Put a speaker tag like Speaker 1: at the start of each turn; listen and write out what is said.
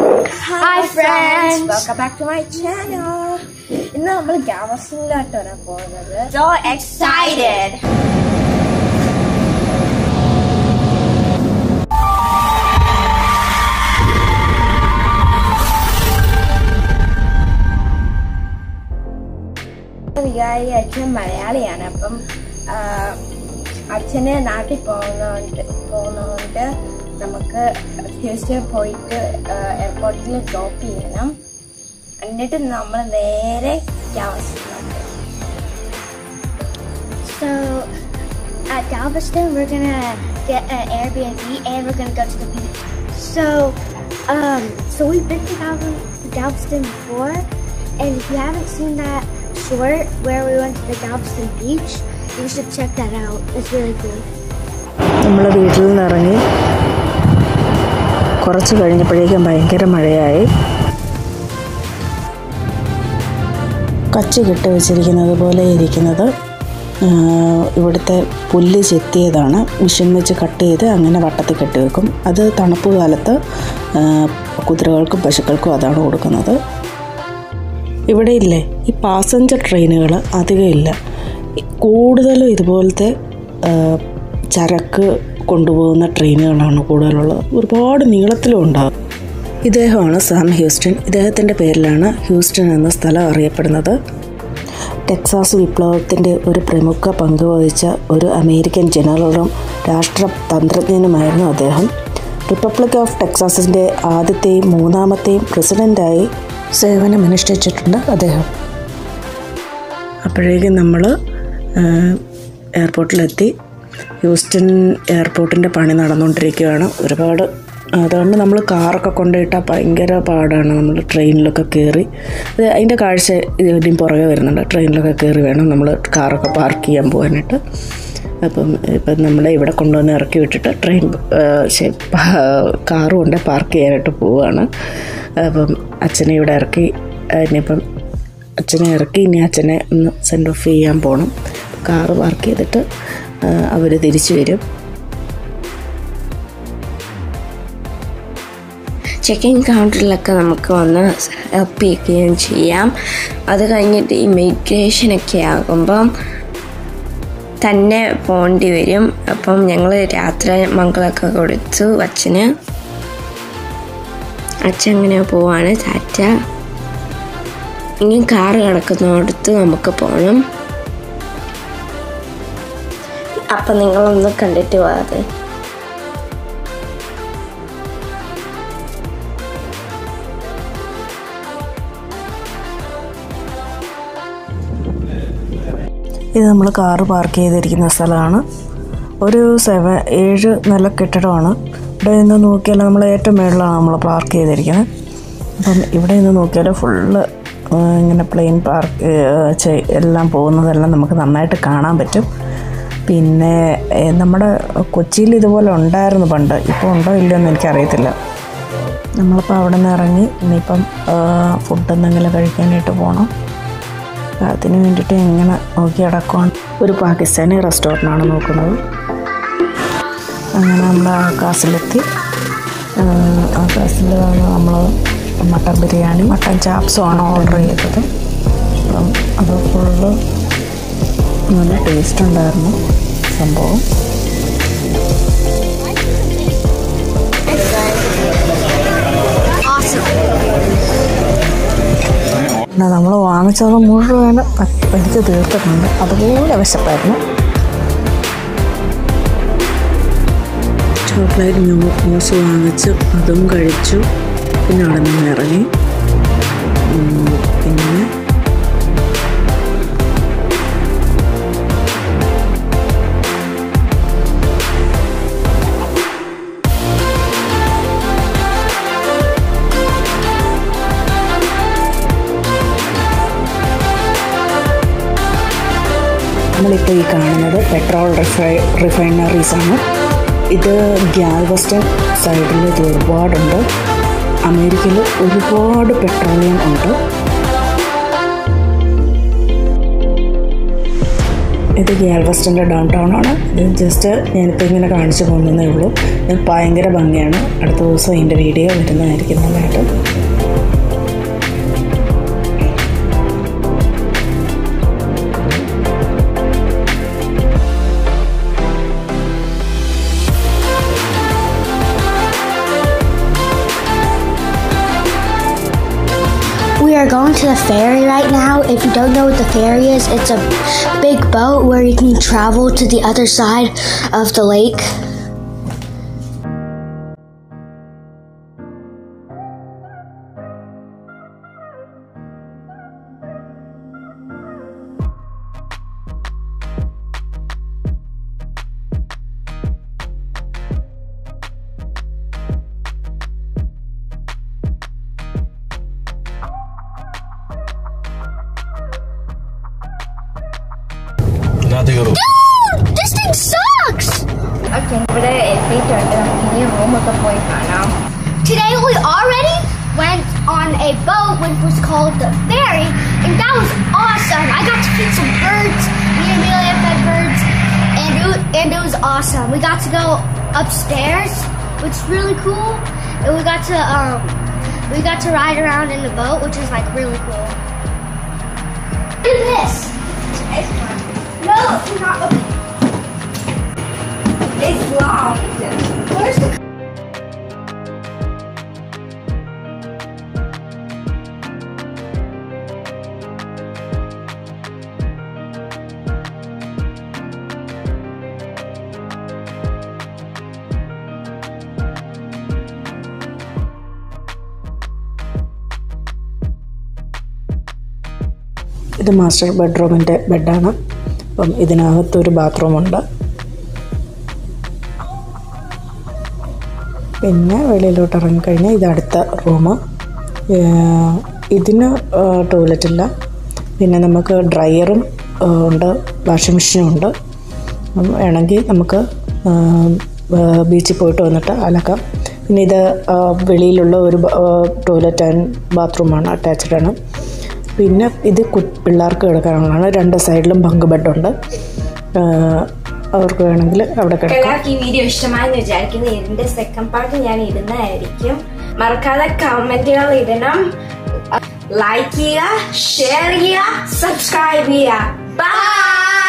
Speaker 1: Hi friends!
Speaker 2: Welcome back to my channel ഇന്ന് നമ്മൾ ഗാവസിലോട്ടാണ് പോകുന്നത്
Speaker 1: So excited!
Speaker 2: വികാരി അച്ഛൻ മലയാളിയാണ് അപ്പം ആ, അച്ഛന് നാട്ടിൽ പോകുന്നതുകൊണ്ട് പോകുന്നതുകൊണ്ട് നമുക്ക് ഹ്യൂസ്റ്റൺ പോയിട്ട് എയർപോർട്ടിൽ ഡ്രോപ്പ് ചെയ്യണം എന്നിട്ട് നമ്മൾ നേരെ ഗാവസിലോട്ട്
Speaker 3: So at Galveston, we're gonna get an Airbnb and we're gonna go to the beach. So, um, so we've been to Gal- Galveston before, and if you haven't seen that short where we went to the Galveston beach, you should check that out. It's really cool.
Speaker 4: നമ്മൾ വീട്ടിൽ നിന്ന് ഇറങ്ങി കുറച്ച് കഴിഞ്ഞപ്പോഴേക്കും ഭയങ്കര മഴയായി കച്ചി കെട്ടി വെച്ചിരിക്കുന്നത് പോലെ ഇരിക്കുന്നത് ആ, ഇവിടുത്തെ പുല്ല് ചെത്തിയതാണ് മിഷൻ വെച്ച് കട്ട് ചെയ്ത് അങ്ങനെ വട്ടത്തിൽ കെട്ടി വെക്കും അത് തണുപ്പ് കാലത്ത് ആ, കുതിരകൾക്കും പശുക്കൾക്കും അതാണ് കൊടുക്കുന്നത് ഇവിടെ ഇല്ലേ ഈ പാസഞ്ചർ ട്രെയിനുകൾ അധികം ഇല്ല കൂടുതലും ഇതുപോലത്തെ ആ, ചരക്ക് കൊണ്ടുപോകുന്ന ട്രെയിനുകളാണ് കൂടുതലുള്ളത് ഒരുപാട് നീളത്തിലും ഉണ്ടാകും ഇദ്ദേഹമാണ് സാം ഹ്യൂസ്റ്റൺ ഇദ്ദേഹത്തിൻ്റെ പേരിലാണ് ഹ്യൂസ്റ്റൺ എന്ന സ്ഥലം അറിയപ്പെടുന്നത് ടെക്സാസ് വിപ്ലവത്തിൻ്റെ ഒരു പ്രമുഖ പങ്ക് വഹിച്ച ഒരു അമേരിക്കൻ ജനറലും രാഷ്ട്രതന്ത്രജ്ഞനുമായിരുന്നു അദ്ദേഹം റിപ്പബ്ലിക് ഓഫ് ടെക്സാസിൻ്റെ ആദ്യത്തെയും മൂന്നാമത്തെയും പ്രസിഡൻ്റായി സേവനമനുഷ്ഠിച്ചിട്ടുണ്ട് അദ്ദേഹം അപ്പോഴേക്കും നമ്മൾ എയർപോർട്ടിലെത്തി ഹ്യൂസ്റ്റൺ എയർപോർട്ടിൻ്റെ പണി നടന്നുകൊണ്ടിരിക്കുകയാണ് ഒരുപാട് അതുകൊണ്ട് നമ്മൾ കാറൊക്കെ കൊണ്ടുപോയിട്ടാൽ ഭയങ്കര പാടാണ് നമ്മൾ ട്രെയിനിലൊക്കെ കയറി അത് അതിൻ്റെ കാഴ്ച ഇതിൻ്റെയും പുറകെ വരുന്നുണ്ട് ട്രെയിനിലൊക്കെ കയറി വേണം നമ്മൾ കാറൊക്കെ പാർക്ക് ചെയ്യാൻ പോകാനായിട്ട് അപ്പം ഇപ്പം നമ്മളെ ഇവിടെ കൊണ്ടുവന്ന് ഇറക്കി വിട്ടിട്ട് ട്രെയിൻ കാറ് കൊണ്ട് പാർക്ക് ചെയ്യാനായിട്ട് പോവുകയാണ് അപ്പം അച്ഛനെ ഇവിടെ ഇറക്കി ഇനിയിപ്പം അച്ഛനെ ഇറക്കി ഇനി അച്ഛനെ ഒന്ന് സെൻഡ് ഓഫ് ചെയ്യാൻ പോകണം കാറ് പാർക്ക് ചെയ്തിട്ട് അവർ തിരിച്ചു വരും
Speaker 1: ചെക്കിംഗ് കൗണ്ടറിലൊക്കെ നമുക്ക് വന്ന് ഹെൽപ്പ് ചെയ്യുകയും ചെയ്യാം അത് കഴിഞ്ഞിട്ട് ഇമിഗ്രേഷനൊക്കെ ആകുമ്പം തന്നെ പോകേണ്ടി വരും അപ്പം ഞങ്ങൾ രാത്രി മംഗളൊക്കെ കൊടുത്തു അച്ഛന് അച്ഛൻ അങ്ങനെ പോവാണ് ടാറ്റ ഇനി കാറ് കിടക്കുന്നിടത്ത് നമുക്ക് പോകണം അപ്പം നിങ്ങളൊന്ന് കണ്ടിട്ട് പോകാതെ
Speaker 4: ഇത് നമ്മൾ കാറ് പാർക്ക് ചെയ്തിരിക്കുന്ന സ്ഥലമാണ് ഒരു സെവൻ ഏഴ് നില കെട്ടിടമാണ് ഇവിടെ നിന്ന് നോക്കിയാൽ നമ്മൾ ഏറ്റവും മുകളിലാണ് നമ്മൾ പാർക്ക് ചെയ്തിരിക്കുന്നത് അപ്പം ഇവിടെ നിന്ന് നോക്കിയാൽ ഫുള്ള് ഇങ്ങനെ പ്ലെയിൻ പാർക്ക് എല്ലാം പോകുന്നതെല്ലാം നമുക്ക് നന്നായിട്ട് കാണാൻ പറ്റും പിന്നെ ഏഹ്, നമ്മുടെ കൊച്ചിയിൽ ഇതുപോലെ ഉണ്ടായിരുന്നു പണ്ട് ഇപ്പോൾ ഉണ്ടോ ഇല്ലയോ എന്ന് എനിക്കറിയത്തില്ല നമ്മളിപ്പോൾ അവിടെ നിന്ന് ഇറങ്ങി ഇനിയിപ്പം ഫുഡ് എന്തെങ്കിലും കഴിക്കാനായിട്ട് പോകണം അപ്പം അതിന് വേണ്ടിയിട്ട് എങ്ങനെ നോക്കി അടക്കമാണ് ഒരു പാകിസ്ഥാനി റെസ്റ്റോറൻ്റാണ് നോക്കുന്നത് അങ്ങനെ നമ്മൾ ആ കാസിലെത്തി ആ കാസിൽ നമ്മൾ മട്ടൻ ബിരിയാണി മട്ടൻ ചാപ്സും ആണ് ഓർഡർ ചെയ്തത് അപ്പം അത് ഫുള്ള് നല്ല ടേസ്റ്റ് ഉണ്ടായിരുന്നു സംഭവം പിന്നെ നമ്മൾ വാങ്ങിച്ചത് മുഴുവൻ പഠിച്ച് തീർത്തിട്ടുണ്ട് അതുപോലെ വിശപ്പായിരുന്നു ചോക്ലേറ്റ് ന്യൂസ് വാങ്ങിച്ച് അതും കഴിച്ചു പിന്നെ അവിടെ നിന്ന് ഇറങ്ങി ഉം, പിന്നെ നമ്മളിപ്പോൾ ഈ കാണുന്നത് പെട്രോൾ റിഫൈ റിഫൈനറീസ് ആണ് ഇത് ഗ്യാൽവസ്റ്റൺ സൈഡിൽ ഇത് ഒരുപാടുണ്ട് അമേരിക്കയിൽ ഒരുപാട് പെട്രോളിയം ഉണ്ട് ഇത് ഗ്യാൽവസ്റ്റിൻ്റെ ഡൗൺ ടൗൺ ആണ് ഇത് ജസ്റ്റ് ഞാനിപ്പോൾ ഇങ്ങനെ കാണിച്ചു പോകുന്നതേ ഉള്ളൂ ഇത് ഭയങ്കര ഭംഗിയാണ് അടുത്ത ദിവസം ഇതിൻ്റെ വീഡിയോ വരുന്നതായിരിക്കും നന്നായിട്ട്
Speaker 3: We are going to the ferry right now. If you don't know what the ferry is, it's a big boat where you can travel to the other side of the lake.
Speaker 5: ഇതിനകത്ത് കയറും
Speaker 3: This thing sucks!
Speaker 2: Okay ഇവിടെ എത്തിയിട്ടുണ്ട് നമുക്ക് ഇനി റൂമൊക്കെ പോയി കാണാം
Speaker 3: Today we already went on a boat which was called the ferry, and that was awesome. I got to feed some birds. Me and Amelia fed birds, and it, was, and it was awesome. We got to go upstairs, which is really cool, and we got to um we got to ride around in the boat, which is like really cool. Look at this. No, it's not. Okay.
Speaker 2: It's locked.
Speaker 3: Where's the
Speaker 4: ഇത് master ബെഡ്റൂമിൻ്റെ ബെഡാണ് അപ്പം ഇതിനകത്തൊരു ബാത്റൂമുണ്ട് പിന്നെ വെളിയിലോട്ട് ഇറങ്ങിക്കഴിഞ്ഞാൽ ഇത് അടുത്ത റൂം ഇതിന് ടോയ്ലറ്റ് ഇല്ല പിന്നെ നമുക്ക് ഡ്രയറും ആ, ഉണ്ട് വാഷിംഗ് മെഷീനും ഉണ്ട് അപ്പം വേണമെങ്കിൽ നമുക്ക് ആ, ആ, ബീച്ചിൽ പോയിട്ട് വന്നിട്ട് അലക്കാം പിന്നെ ഇത് ആ, വെളിയിലുള്ള ഒരു ടോയ്ലറ്റ് ആൻഡ് ബാത്റൂമാണ് അറ്റാച്ച്ഡ് ആണ് പിന്നെ ഇത് കു പിള്ളേർക്ക് കിടക്കാനുള്ളതാണ് രണ്ട് സൈഡിലും ബങ്ക് ബെഡുണ്ട് ആ, അവർക്ക് വേണമെങ്കിൽ അവിടെ കിടക്കാം
Speaker 1: എല്ലാവർക്കും ഈ വീഡിയോ ഇഷ്ടമായെന്ന് വിചാരിക്കുന്നു ഇതിന്റെ സെക്കൻഡ് പാർട്ട് ഞാൻ ഇടുന്നതായിരിക്കും മറക്കാതെ കമന്റുകൾ ഇടണം ലൈക്ക് ചെയ്യുക ഷെയർ ചെയ്യുക സബ്സ്ക്രൈബ് ചെയ്യുക ബൈ